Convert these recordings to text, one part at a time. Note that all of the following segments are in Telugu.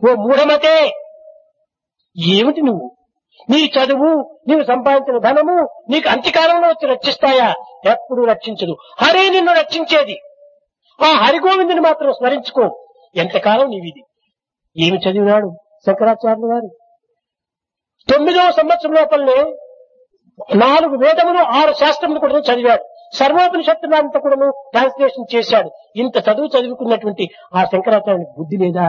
ఓ మూఢమతే ఏమిటి నువ్వు నీ చదువు నీవు సంపాదించిన ధనము నీకు అంత్యకాలంలో వచ్చి రక్షిస్తాయా ఎప్పుడు రక్షించదు హరే నిన్ను రక్షించేది ఆ హరిగోవిందుని మాత్రం స్మరించుకో ఎంతకాలం నీవిది ఏమి చదివినాడు శంకరాచార్యులు గారు తొమ్మిదవ సంవత్సరం లోపలనే నాలుగు వేదములు ఆరు శాస్త్రములు కూడా చదివాడు సర్వోపనిషత్తులు అంతా కూడా ట్రాన్స్లేషన్ చేశాడు ఇంత చదువు చదువుకున్నటువంటి ఆ శంకరాచార్యునికి బుద్ధి లేదా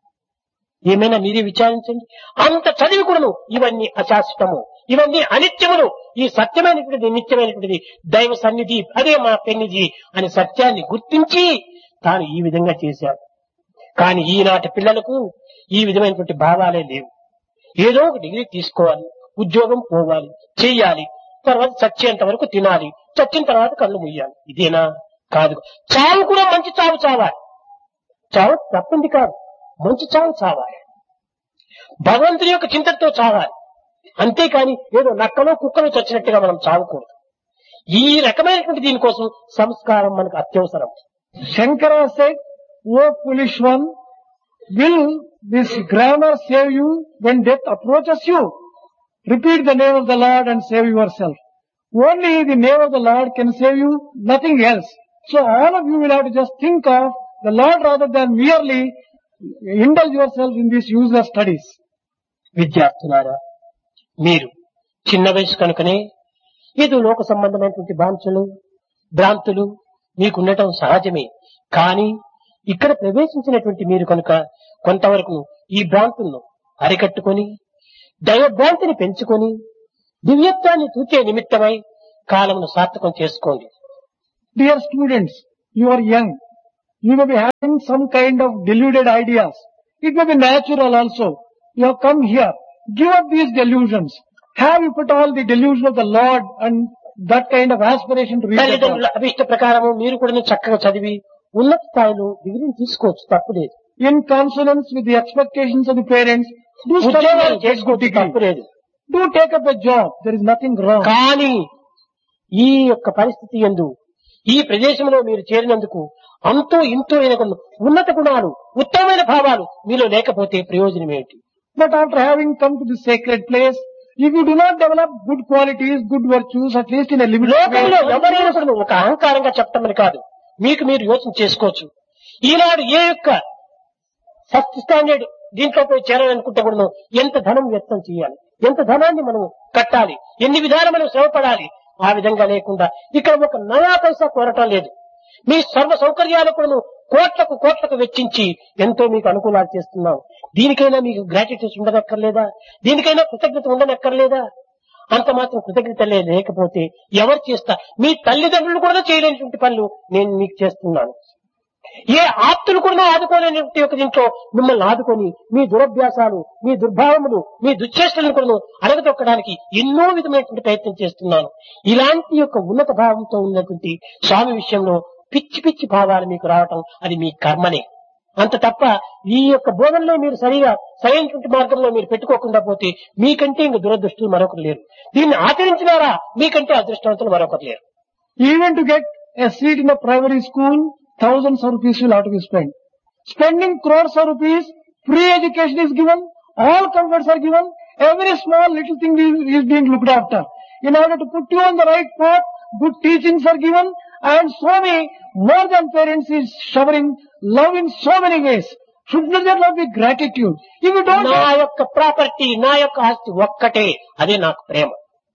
ఏమైనా మీరే విచారించండి అంత చదివి కూడాను ఇవన్నీ అశాశ్వతము ఇవన్నీ అనిత్యములు ఈ సత్యమైనటువంటిది నిత్యమైనటువంటిది దైవ సన్నిధి అదే మా పెన్నిధి అని సత్యాన్ని గుర్తించి తాను ఈ విధంగా చేశాడు కానీ ఈనాటి పిల్లలకు ఈ విధమైనటువంటి భావాలే లేవు ఏదో ఒక డిగ్రీ తీసుకోవాలి ఉద్యోగం పోవాలి చెయ్యాలి తర్వాత చచ్చేంత వరకు తినాలి చచ్చిన తర్వాత కళ్ళు ముయ్యాలి ఇదేనా కాదు చావు కూడా మంచి చావు చావాలి చావు తప్పంది కాదు మంచి చావు చావాలి భగవంతుని యొక్క చింతనతో చావాలి అంతేకాని ఏదో నక్కలో కుక్కలో చచ్చినట్టుగా మనం చావకూడదు ఈ రకమైనటువంటి దీనికోసం సంస్కారం మనకు అత్యవసరం Shankara said, O foolish one, will this grammar save you when death approaches you? Repeat the name of the Lord and save yourself. Only the name of the Lord can save you, nothing else. So all of you will have to just think of the Lord rather than merely indulge yourselves in these useless studies. విద్యార్థులారా మీరు చిన్న వయసు కనుకనే ఏదో లోక సంబంధమైనటువంటి బాంఛలు భ్రాంతులు మీకుండటం సహజమే కానీ ఇక్కడ ప్రవేశించినటువంటి మీరు కనుక కొంతవరకు ఈ భ్రాంతులను అరికట్టుకొని దైవభ్రాంతిని పెంచుకొని దివ్యత్వాన్ని తూచే నిమిత్తమై కాలమును సార్థకం చేసుకోండి Dear students, you are young. You may be having some kind of deluded ideas. It may be natural also. You have come here. Give up these delusions. Have you put all the delusion of the Lord and that kind of aspiration to reach the తల్లిదండ్రుల top? అభిష్ట ప్రకారము మీరు కూడా చక్కగా చదివి ఉన్నత స్థాయిలో డిగ్రీని తీసుకోవచ్చు తప్పులేదు In consonance with the expectations of the parents, do study ఉద్యోగాలు well, get good చేసుకోవచ్చు degree. తప్పులేదు Do take up a job. There is nothing wrong. కానీ ఈ యొక్క పరిస్థితి ఎందు ఈ ప్రదేశంలో మీరు చేరినందుకు అంతో ఇంతో అయిన కొన్ని ఉన్నత గుణాలు ఉత్తమమైన భావాలు మీలో లేకపోతే ప్రయోజనం ఏమిటి But after having come to this sacred place, if you do not develop good qualities, good virtues, at least in a limited లోకంలో way, ఎవరైనా కూడా ఒక అహంకారంగా చెప్పటమని కాదు మీకు మీరు యోచన చేసుకోవచ్చు ఈనాడు ఏ యొక్క ఫస్ట్ స్టాండర్డ్ దీంట్లో పోయి చేరాలనుకుంటే కూడా ఎంత ధనం వ్యక్తం చేయాలి ఎంత ధనాన్ని మనం కట్టాలి ఎన్ని విధాలు మనం శ్రమపడాలి ఆ విధంగా లేకుండా ఇక్కడ ఒక నయా పైసా కోరటం లేదు మీ సర్వ సౌకర్యాలు కూడా కోట్లకు కోట్లకు వెచ్చించి ఎంతో మీకు అనుకూలాలు చేస్తున్నాం దీనికైనా మీకు గ్రాటిట్యూడ్ ఉండనక్కర్లేదా దీనికైనా కృతజ్ఞత ఉండనక్కర్లేదా అంత మాత్రం కృతజ్ఞత లే- లేకపోతే ఎవరు చేస్తా మీ తల్లిదండ్రులు కూడా చేయలేనటువంటి పనులు నేను మీకు చేస్తున్నాను ఏ ఆప్తులు కూడా ఆదుకోలేనటువంటి ఒక దీంట్లో మిమ్మల్ని ఆదుకొని మీ దురభ్యాసాలు మీ దుర్భావములు మీ దుశ్చేష్టలను కూడా అడగదొక్కడానికి ఎన్నో విధమైనటువంటి ప్రయత్నం చేస్తున్నాను ఇలాంటి యొక్క ఉన్నత భావంతో ఉన్నటువంటి స్వామి విషయంలో పిచ్చి పిచ్చి భావాలు మీకు రావటం అది మీ కర్మనే అంత తప్ప ఈ యొక్క బోధనలో మీరు సరిగా సరైనటువంటి మార్గంలో మీరు పెట్టుకోకుండా పోతే మీకంటే ఇంక దురదృష్టులు మరొకరు లేరు దీన్ని ఆచరించినారా మీకంటే అదృష్టవంతులు మరొకరు లేరు Even to get a seat in a primary school, thousands of rupees will have to be spent. Spending crores of rupees, free education is given, all comforts are given, every small little thing is, is being looked after. In order to put you on the right path, good teachings are given, and Swami, more than parents, is showering love in so many ways. Should not there not be gratitude? If you don't నా have యొక్క ప్రాపర్టీ నా యొక్క ఆస్తి ఒక్కటే అదే నాకు ప్రేమ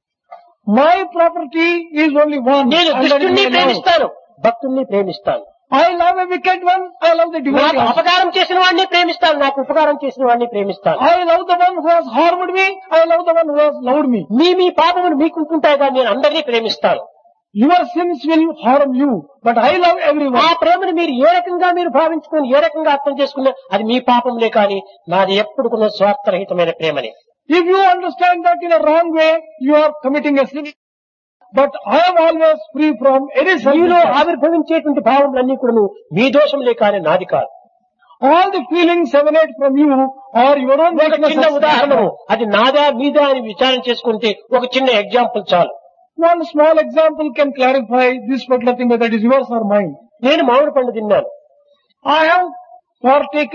my property is only one. నేను and that is దుష్టుని my love. ప్రేమిస్తాను భక్తుల్ని ప్రేమిస్తాను I love a wicked one, I love the devotee. నాకు also. అపకారం చేసిన వాడిని ప్రేమిస్తాను నాకు ఉపకారం చేసిన వాడిని ప్రేమిస్తాను I love the one who has harmed me. I love the one who has loved me. మీ మీ పాపములు మీకుంటుంటాయి కానీ నేను అందరినీ ప్రేమిస్తాను Your sins will harm you, but I love ఆ everyone. ప్రేమను మీరు ఏ రకంగా మీరు భావించుకొని ఏ రకంగా అర్థం చేసుకున్నా అది మీ పాపములే కానీ నాది ఎప్పుడు కూడా స్వార్థరహితమైన ప్రేమని If you understand that in a wrong way, you are committing a sin. But I am always free from any మీలో sin. ఆవిర్భవించేటువంటి భావములన్నీ కూడా మీ దోషములే కానీ నాది కాదు All the feelings emanate from you or your own ఒక చిన్న weaknesses. ఉదాహరణ అది నాదా మీదా అని విచారణ చేసుకుంటే ఒక చిన్న ఎగ్జాంపుల్ చాలు One small example can clarify this particular thing whether it is yours or mine. నేను మామిడి పండు తిన్నాను I have partaken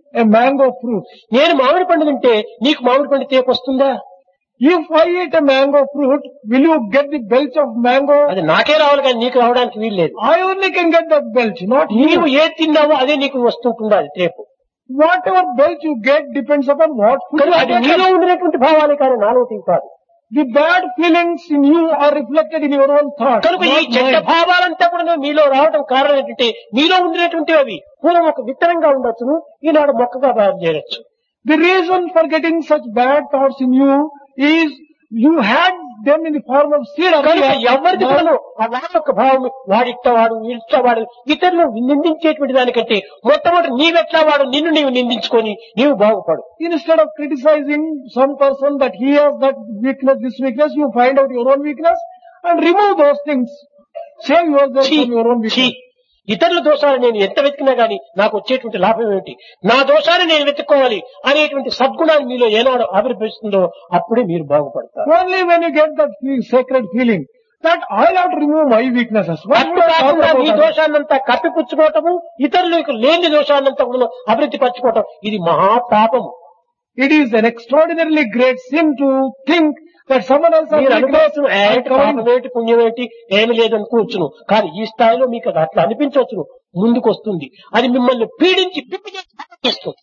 a mango fruit. నేను మామిడి పండు తింటే నీకు మామిడి పండు తేపు వస్తుందా If I eat a mango fruit, will you get the belch of mango? అది నాకే రావాలి కానీ నీకు రావడానికి వీలు లేదు I only can get that belch, not నీవు you. ఏది తిన్నావో అదే నీకు వస్తుంటుందా అది తేపు Whatever belch you get depends upon what food కానీ you అది have నీలో taken. ఉండినటువంటి భావాలే కానీ నాలో కాదు The bad feelings in you are reflected in your own thoughts. కనుక ఈ not చెడ్డ mine. భావాలంతా కూడా మీలో రావడం కారణం ఏంటంటే మీలో ఉండినటువంటి అవి పూర్వం ఒక విత్తనంగా ఉండొచ్చును ఈనాడు మొక్కగా తయారు చేయొచ్చు The reason for getting such bad thoughts in you is you had them in the form of seed కనుక earlier. ఎవరిది Now, కూడా ఆ వాడి యొక్క భావం వాడిట్టవాడు వీడిట్టవాడు ఇతరులు నిందించేటువంటి దానికంటే మొట్టమొదటి నీవెట్లా వాడు నిన్ను నీవు నిందించుకొని నీవు బాగుపడు Instead of criticizing some person that he has that weakness, this weakness, you find out your own weakness and remove those things. Save yourself ఛీ, from your own ఛీ. weakness. ఇతరుల దోషాలు నేను ఎంత వెతికినా గానీ నాకు వచ్చేటువంటి లాభం ఏమిటి నా దోషాన్ని నేను వెతుక్కోవాలి అనేటువంటి సద్గుణాన్ని మీలో ఏనాడు ఆవిర్భవిస్తుందో అప్పుడే మీరు బాగుపడతారు Only when you get that feel, sacred feeling that I'll have to remove my weaknesses. What అట్టు should I talk కాకుండా about మీ others? దోషాన్నంతా కప్పిపుచ్చుకోవటము ఇతరులకు లేని దోషాన్నంతా కూడా అభివృద్ధి పరచుకోవటం ఇది మహాపాపము It is an extraordinarily great sin to think that someone else has మీరు weakness అనుకోవచ్చు and ఏంటి covering పాపం ఏంటి పుణ్యం ఏంటి ఏమి లేదు అనుకోవచ్చును కానీ ఈ స్థాయిలో మీకు అది అట్లా అనిపించవచ్చును ముందుకు వస్తుంది అది మిమ్మల్ని పీడించి పిప్పి చేసి చేస్తుంది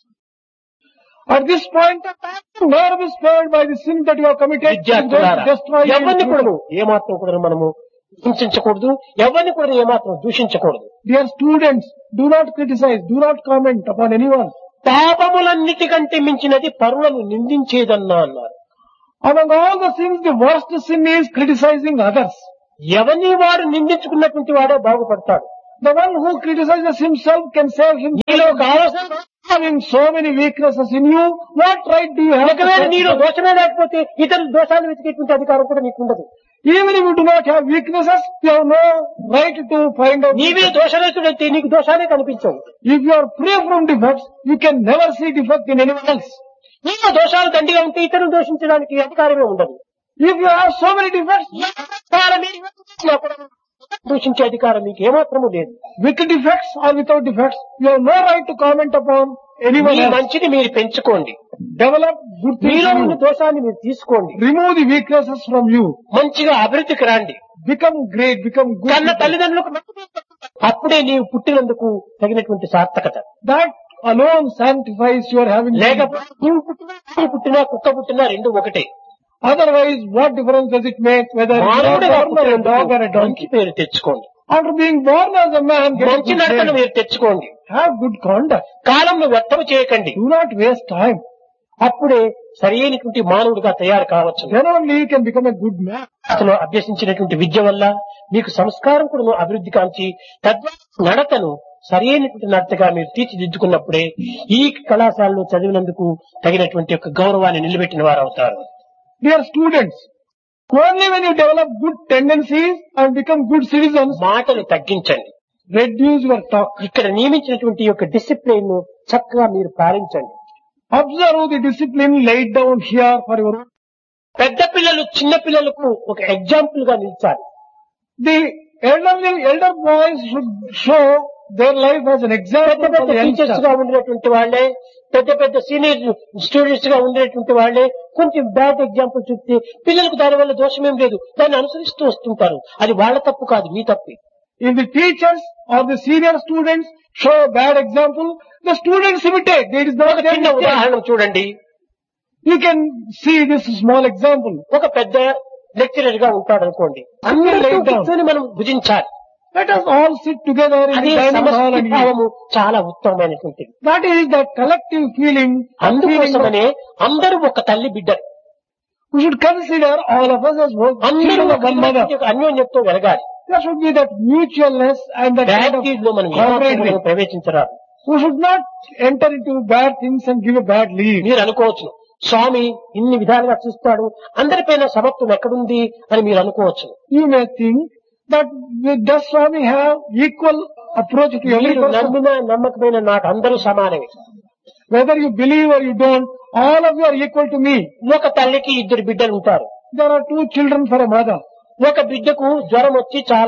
At this point of time, never be spared by the sin that you have committed. It is going విద్యార్థులారా to destroy you. ఎవరిని కూడా ఏమాత్రం కూడా మనము హింసించకూడదు ఎవరిని కూడా ఏమాత్రం దూషించకూడదు Dear students, do not criticize, do not comment upon anyone. పాపములన్నిటికంటే మించినది పరులను నిందించేదన్నా అన్నారు Among all the sins, the worst sin is criticizing others. ఎవరిని వాడు నిందించుకున్నటువంటి వాడే బాగుపడతాడు The one who criticizes himself can save himself. నీలో ఒక ఆలోచన Having so many weaknesses in you, what right do you have? to ఒకవేళ నీలో criticize? దోషమే లేకపోతే ఇతరుల దోషాలు వెతికేటువంటి అధికారం కూడా నీకు ఉండదు Even if you do not have weaknesses, you have no right to find out. నీవే దోషరహితుడైతే నీకు దోషాలే కనిపించవు If you are free from defects, you can never see defect in anyone else. నీలో దోషాలు దండిగా ఉంటే ఇతరులు దోషించడానికి అధికారమే ఉండదు If you have so many defects, అధికారమే చేసినా కూడా దూషించే అధికారం మీకు ఏమాత్రము లేదు with defects or without defects, you have no right to comment upon anyone me else. మంచిని మీరు పెంచుకోండి Develop good things మీలో in ఉన్న you. దోషాన్ని మీరు తీసుకోండి Remove the weaknesses from you. మంచిగా అభివృద్ధికి రండి Become great, become good. కన్న people. తల్లిదండ్రులకు అప్పుడే నీవు పుట్టినందుకు తగినటువంటి సార్థకత That alone sanctifies your having. లేకపోతే నీవు పుట్టినా నీవు పుట్టినా కుక్క పుట్టినా రెండు ఒకటే Otherwise, what difference does it make whether you are మానవుడిగా born as a dog or a పుట్టినందుకు మంచి donkey? పేరు తెచ్చుకోండి After being born as a man, get మంచి good నడకను name. మీరు తెచ్చుకోండి have good conduct. కాలంను వ్యర్థం చేయకండి Do not waste time. అప్పుడే సరైనటువంటి మానవుడిగా తయారు కావచ్చు Then only you can become a good man. అతను అభ్యసించినటువంటి విద్య వల్ల మీకు సంస్కారం కూడా అభివృద్ధి కాంచి తద్వారా నడతను సరైనటువంటి నడతగా మీరు తీర్చిదిద్దుకున్నప్పుడే ఈ కళాశాలలో చదివినందుకు తగినటువంటి యొక్క గౌరవాన్ని నిలబెట్టిన వారు అవుతారు Dear students, only when you develop good tendencies and become good citizens, మాటలు తగ్గించండి reduce your talk. ఇక్కడ నియమించినటువంటి యొక్క డిసిప్లిన్ ను చక్కగా మీరు పాలించండి Observe the discipline laid down here for your own. పెద్ద పిల్లలు చిన్న పిల్లలకు ఒక ఎగ్జాంపుల్ గా నిలిచాలి The elderly, elder boys should show their life as an పెద్ద example for పెద్ద the టీచర్స్ youngsters. గా ఉండినటువంటి వాళ్ళే పెద్ద పెద్ద సీనియర్ స్టూడెంట్స్ గా ఉండేటువంటి వాళ్ళే కొంచెం బ్యాడ్ ఎగ్జాంపుల్ చూపితే పిల్లలకు దాని వల్ల దోషమేం లేదు దాన్ని అనుసరిస్తూ వస్తుంటారు అది వాళ్ళ తప్పు కాదు మీ తప్పే If the teachers or the senior students show a bad example, the students imitate. It is not ఒక their చిన్న mistake. ఉదాహరణ చూడండి You can see this small example. ఒక పెద్ద లెక్చరర్ గా ఉంటాడు అనుకోండి అందరితో Lay down. కూర్చొని మనం భుజించాలి Let us all sit together in అదే the dining hall సమష్టి and eat. భావము చాలా ఉత్తమమైనటువంటిది That is that collective feeling. feeling of- అందుకోసమనే అందరూ ఒక తల్లి బిడ్డరు We should consider all of us as one అందరూ children ఒక of one mother. యొక్క అన్యోన్యతతో వెలగాలి There should be that mutualness and that kind of bad లో మనం ఏమాత్రం camaraderie. మనం ప్రవేశించరాదు We should not enter into bad things and give a bad lead. మీరు అనుకోవచ్చు స్వామి ఇన్ని విధాలుగా చూస్తాడు అందరిపైన సమత్వం ఎక్కడుంది అని మీరు అనుకోవచ్చు You may think that does Swami have equal approach to every మీరు person? నమ్మిన నమ్మకమైన నాకు అందరూ సమానమే Whether you believe or you don't, all of you are equal to me. ఒక తల్లికి ఇద్దరు బిడ్డలు ఉంటారు There are two children for a mother. ఒక బిడ్డకు జ్వరం వచ్చి చాలా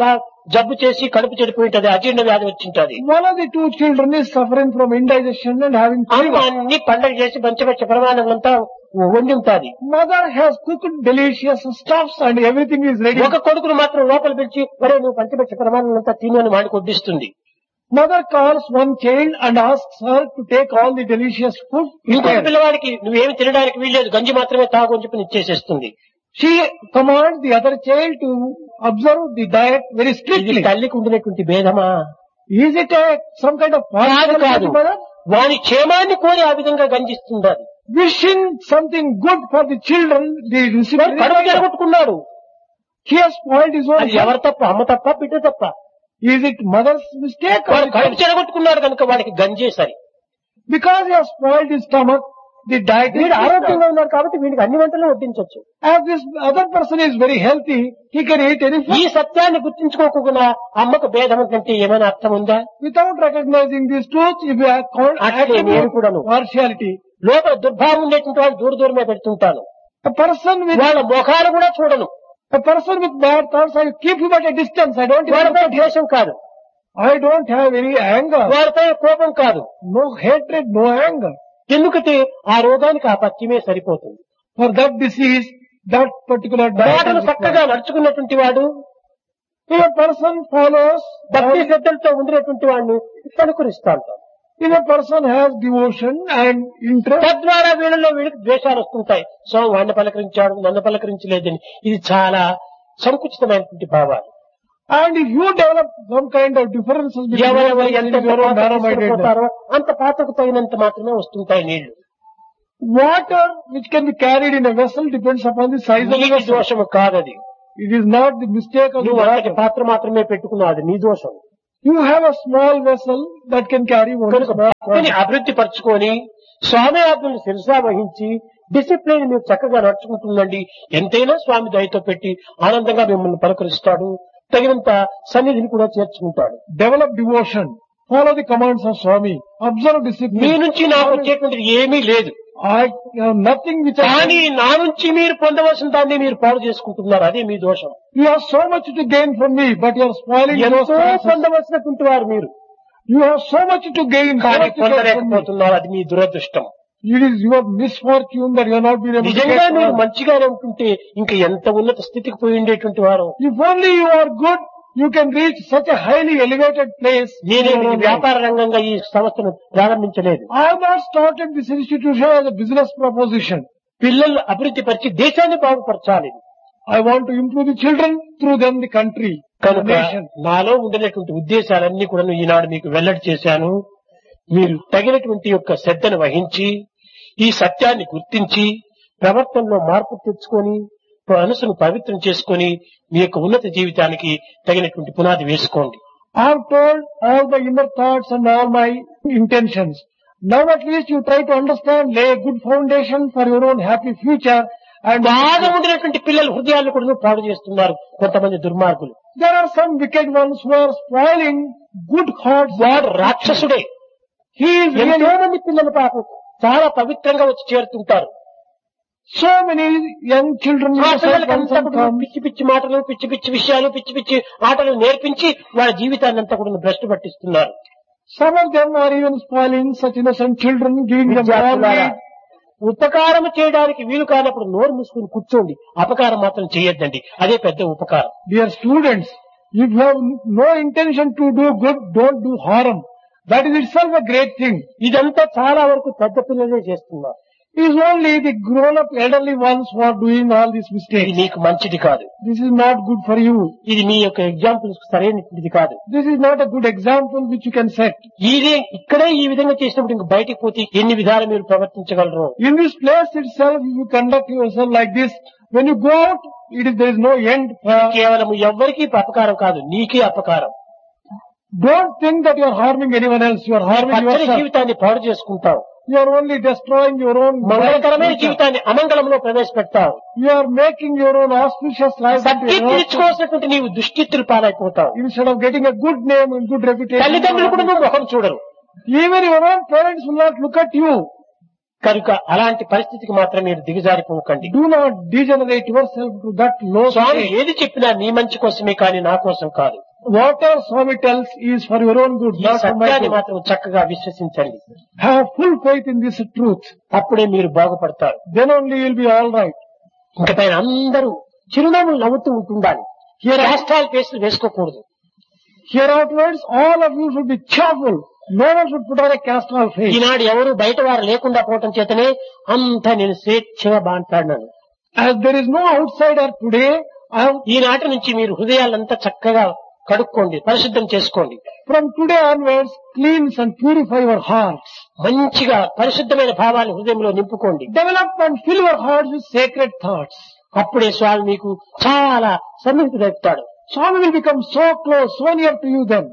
జబ్బు చేసి కడుపు చెడిపోయింటది అజీర్ణ వ్యాధి వచ్చింటది One of the two children is suffering from indigestion and having అమ్మ fever. అన్ని పండగ చేసి పంచపచ్చ ప్రమాణాలంతా వండి ఉంటాది Mother has cooked delicious stuffs and everything is ready. ఒక కొడుకును మాత్రం లోపల పిలిచి ఒరే నువ్వు పంచపచ్చ ప్రమాణాలంతా తిను అని వాడికి వడ్డిస్తుంది Mother calls one child and asks her to take all the delicious food. ఇంకొక prepared. పిల్లవాడికి నువ్వేమి తినడానికి వీల్లేదు గంజి మాత్రమే తాగు అని చెప్పి ఇచ్చేసేస్తుంది She commands the other child to observe the diet very ఇది strictly. తల్లికి ఉండినటువంటి భేదమా Is it a, some kind of కాదు partiality కాదు to the mother? వాని క్షేమాన్ని కోరి ఆ విధంగా గంజిస్తుంది అది Wishing something good for the children, the వాడు recipient, కడుపు జరగొట్టుకున్నాడు he has spoiled his own అది health. ఎవరు తప్ప అమ్మ తప్ప బిడ్డ తప్ప Is it mother's mistake or వాడు the కడుపు child? చెడగొట్టుకున్నాడు కనుక వాడికి గంజేసరి Because he has spoiled his stomach, the diet is వీడు disturbed. ఆరోగ్యంగా ఉన్నాడు కాబట్టి వీడికి అన్ని వంటలు వడ్డించవచ్చు As this other person is very healthy, he can eat any ఈ food. సత్యాన్ని గుర్తించుకోకుండా అమ్మకు భేదం కంటే ఏమైనా అర్థం ఉందా Without recognizing this truth, if we are called అట్లే నేను కూడాను. partiality, లోపల దుర్భావం ఉండేటువంటి వాళ్ళు దూర దూరమే పెడుతుంటాను a person with వాళ్ళ ముఖాలు కూడా చూడను a person with bad thoughts, I keep him at a distance. I don't even వారిపై look at him. ద్వేషం కాదు I don't have any anger, వారిపై కోపం కాదు no hatred, no anger. ఎందుకంటే ఆ రోగానికి ఆ పథ్యమే సరిపోతుంది For that disease, that particular diet మాటలు is చక్కగా required. నడుచుకున్నటువంటి వాడు If a person follows, భక్తి శ్రద్ధలతో ఉండినటువంటి వాడిని అనుకరిస్తాను if a person has devotion and interest, తద్వారా వీళ్ళలో వీళ్ళకి ద్వేషాలు వస్తుంటాయి సో వాడిని పలకరించాడు నన్ను పలకరించలేదని ఇది చాలా సంకుచితమైనటువంటి భావాలు and if you develop some kind of differences between ఎవరెవరు yourself ఎంత in your own narrow-mindedness, పోతారో అంత పాత్రకు తగినంత మాత్రమే వస్తుంటాయి నీళ్లు water which can be carried in a vessel depends upon the size of the నీటి vessel. దోషము కాదది It is not the mistake of the నువ్వు అంతటి water. పాత్ర మాత్రమే పెట్టుకున్నావు అది నీ దోషం You have a small vessel that can carry one కనుక small భక్తిని quantity. అభివృద్ధి పరచుకొని స్వామి ఆజ్ఞలు శిరసా వహించి డిసిప్లిన్ మీరు చక్కగా నడుచుకుంటుందండి ఎంతైనా స్వామి దయతో పెట్టి ఆనందంగా మిమ్మల్ని పలకరిస్తాడు తగినంత సన్నిధిని కూడా చేర్చుకుంటాడు Develop devotion. Follow the commands of Swami. Observe me discipline. నుంచి నాకు వచ్చేటువంటిది ఏమీ లేదు I have nothing which I కానీ నా నుంచి మీరు పొందవలసిన దాన్ని మీరు పాడు చేసుకుంటున్నారు అదే మీ దోషం You have so much to gain from me, but you are spoiling those ఎంతో chances. పొందవలసినటువంటి వారు మీరు You have so much to gain, so కానీ much to get from me. పొందలేకపోతున్నారు అది మీ దురదృష్టం It is your misfortune that you are not being able to నిజంగా get మీరు more. మంచిగానే ఉంటుంటే ఇంకా ఎంత ఉన్నత స్థితికి పోయి ఉండేటువంటి వారు If only you are good, you can reach such a highly elevated place. in నేనే your ఇది own life. వ్యాపార రంగంగా ఈ సంస్థను ప్రారంభించలేదు I have not started this institution as a business proposition. పిల్లలు అభివృద్ధి పరిచి దేశాన్ని బాగుపరచాలి I want to improve the children, through them the country, the కనుక nation. నాలో ఉండినటువంటి ఉద్దేశాలన్నీ కూడా ఈనాడు మీకు వెల్లడి చేశాను మీరు తగినటువంటి యొక్క శ్రద్ధను వహించి ఈ సత్యాన్ని గుర్తించి ప్రవర్తనలో మార్పు తెచ్చుకొని మనసును పవిత్రం చేసుకొని మీ యొక్క ఉన్నత జీవితానికి తగినటువంటి పునాది వేసుకోండి I have told all the inner thoughts and all my intentions. Now at least you try to understand, lay a good foundation for your own happy future and బాగా ఉండినటువంటి పిల్లలు హృదయాలు కూడా పాడు చేస్తున్నారు కొంతమంది దుర్మార్గులు there are some wicked ones who are spoiling good hearts. వాడు రాక్షసుడే He is ఎంతో really మంది పిల్లలు పాపం చాలా పవిత్రంగా వచ్చి చేరుతుంటారు so many young children ఆ innocent పిల్లలకి ones అంతా and కూడా come. పిచ్చి పిచ్చి మాటలు పిచ్చి పిచ్చి విషయాలు పిచ్చి పిచ్చి ఆటలు నేర్పించి వాళ్ళ జీవితాన్ని అంతా కూడా భ్రష్టు పట్టిస్తున్నారు Some of them are even spoiling such innocent children, giving them wrong విద్యార్థులారా, lead. ఉపకారం చేయడానికి వీలు కానప్పుడు నోరు మూసుకుని కూర్చోండి అపకారం మాత్రం చేయొద్దండి అదే పెద్ద ఉపకారం Dear students, if you have no intention to do good, don't do harm. That is itself a great thing. ఇదంతా చాలా వరకు పెద్ద పిల్లలే చేస్తున్నారు It is only the grown-up elderly ones who are doing all these ఇది mistakes. నీకు మంచిది కాదు This is not good for you. ఇది మీ యొక్క ఎగ్జాంపుల్స్ సరైనటువంటిది కాదు This is not a good example which you can set. ఇదే ఇక్కడే ఈ విధంగా చేసినప్పుడు ఇంక బయటికి పోతే ఎన్ని విధాలు మీరు ప్రవర్తించగలరు In this place itself, if you conduct yourself like this, when you go out, it is, there is no end. Uh, కేవలం ఎవ్వరికీ అపకారం కాదు నీకే అపకారం don't think that you are harming anyone else. You are harming పచ్చని yourself. జీవితాన్ని పాడు చేసుకుంటావు You are only destroying your own మంగళకరమైన life. జీవితాన్ని అమంగళంలో ప్రవేశపెడతావు You are making your own auspicious life into Satyam a తీర్చుకోవాల్సినటువంటి నీవు దుష్టిత్తులు పాలైపోతావు instead of getting a good name and good తల్లిదండ్రులు కూడా reputation. నువ్వు ముఖం చూడరు Even your own parents will not look at you. కనుక అలాంటి పరిస్థితికి మాత్రం మీరు దిగజారిపోకండి Do not degenerate yourself to that low Swamy state. ఏది చెప్పినా నీ మంచి కోసమే కానీ నా కోసం కాదు Whatever Swami tells is for your own good, ఈ not for my సత్యాన్ని good. మాత్రం చక్కగా విశ్వసించండి Have full faith in this truth. అప్పుడే మీరు బాగుపడతారు Then only you will be all right. ఇంక పైన అందరూ చిరునవ్వులు నవ్వుతూ ఉంటుండాలి రాష్ట్రాలు ఫేసులు వేసుకోకూడదు Here outwards, all of you should be cheerful. No one should put on a cast off face. ఈనాడు ఎవరు బయట వారు లేకుండా పోవటం చేతనే అంతా నేను స్వేచ్ఛగా మాట్లాడినాను As there is no outsider today, I have, ఈనాటి నుంచి మీరు హృదయాలంతా చక్కగా కడుక్కోండి పరిశుద్ధం చేసుకోండి from today onwards, cleanse and purify your hearts. మంచిగా పరిశుద్ధమైన భావాలు హృదయంలో నింపుకోండి Develop and fill your hearts with sacred thoughts. అప్పుడే స్వామి మీకు చాలా సన్నిహితుడవుతాడు Swami will become so close, so near to you then.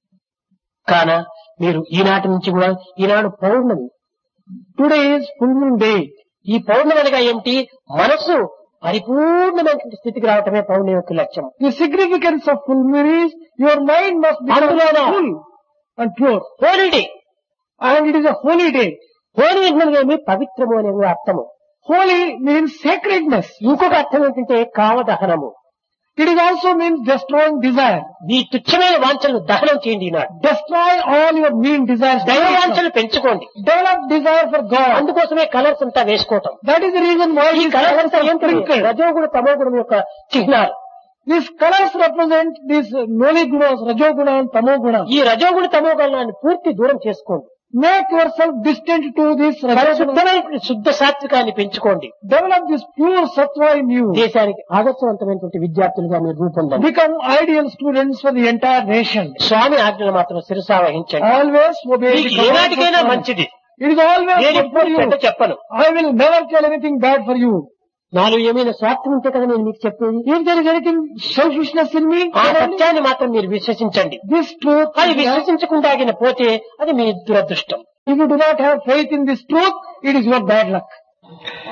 కాన మీరు ఈనాటి నుంచి కూడా ఈనాడు పౌర్ణమి Today is full moon day. ఈ పౌర్ణమి అనగా ఏమిటి మనస్సు పరిపూర్ణమైన స్థితికి రావటమే పౌర్ణమి యొక్క లక్ష్యం The significance of full moon is your mind must be అందులోనే full and pure. Holiday And it is a holy day. Holy అంటే పవిత్రము అనే కూడా అర్థము Holy means sacredness. ఇంకొక అర్థం ఏంటంటే కామదహనము It is also means destroying desire. ఈ తుచ్చమైన వాంఛలను దహనం చేయండి ఈనాడు Destroy all your mean desires. దైవ వాంఛలు పెంచుకోండి Develop desire for God. అందుకోసమే కలర్స్ అంతా వేసుకోవటం That is the reason why ఈ these కలర్స్ colors అంతా are ఏంటి sprinkled. రజోగుణ తమోగుణం యొక్క చిహ్నాలు These colors represent these noli gunas, rajoguna and tamoguna. ఈ రజోగుణ తమోగుణాన్ని పూర్తి దూరం చేసుకోండి Make yourself distant to this rajoguna. పరిశుద్ధమైన శుద్ధ సాత్వికాన్ని పెంచుకోండి Develop this pure sattva in you. దేశానికి ఆదర్శవంతమైనటువంటి విద్యార్థులుగా మీరు రూపొందండి Become ideal students for the entire nation. స్వామి ఆజ్ఞలు మాత్రం శిరసా వహించండి Always obey the మీకు commands of ఏనాటికైనా Swami. మంచిది It is always నేను good for ఎప్పుడు you. చెడ్డ చెప్పను I will never tell anything bad for you. నాలో ఏమైనా స్వార్థం ఉంటే కదా నేను మీకు చెప్పేది If there is anything selfishness in me, ఆ then only సత్యాన్ని మాత్రం మీరు విశ్వసించండి this truth, అది విశ్వసించకుండా ఆగిన పోతే అది మీ దురదృష్టం if you do not have faith in this truth, it is your bad luck.